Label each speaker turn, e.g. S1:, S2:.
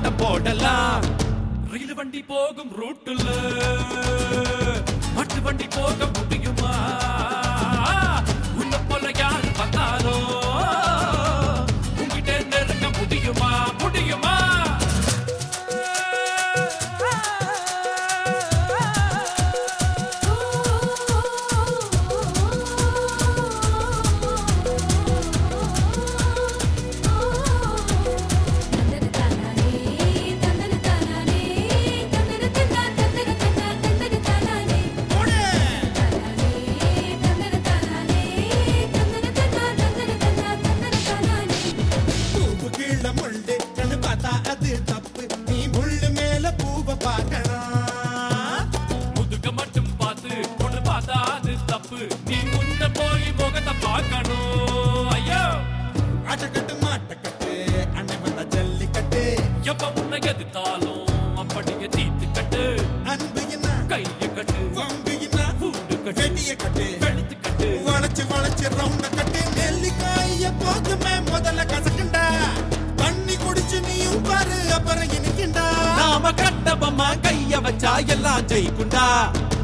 S1: ஆட்டம் போடலாம் ரயில் வண்டி போகும் ரூட்டுல மாட்டு வண்டி போக முடியுமா உன்னை போல யார் வந்தாலும் உங்ககிட்ட நெருங்க முடியுமா முடியுமா
S2: பூவு கீழ முள்ளு கண்ணு பார்த்தா அது தப்பு நீ முள்ளு மேல பூவை பார்க்கணும்
S1: முதுக மட்டும் பார்த்து பொண்ணு பார்த்தா அது தப்பு நீ முன்ன போய் முகத்தை பார்க்கணும் ஐயோ
S2: ஆட்டக்கட்டு மாட்டக்கட்டு அண்ணன் வந்த ஜல்லிக்கட்டு
S1: எப்ப உன்னை எதிர்த்தாலும் அப்படியே தீத்து கட்டு
S2: அன்பு என்ன
S1: கைய கட்டு
S2: வம்பு என்ன
S1: பூண்டு கட்டு
S2: வெடிய கட்டு
S1: வெளுத்து கட்டு
S2: வளைச்சு வளைச்சு ரவுண்ட கட்டு நெல்லிக்காய போதுமே முதல்ல கசக்குண்டா தண்ணி குடிச்சு நீயும் பாரு அப்புறம் இனிக்குண்டா
S1: நாம கட்டபமா கைய வச்சா எல்லாம் ஜெயிக்குண்டா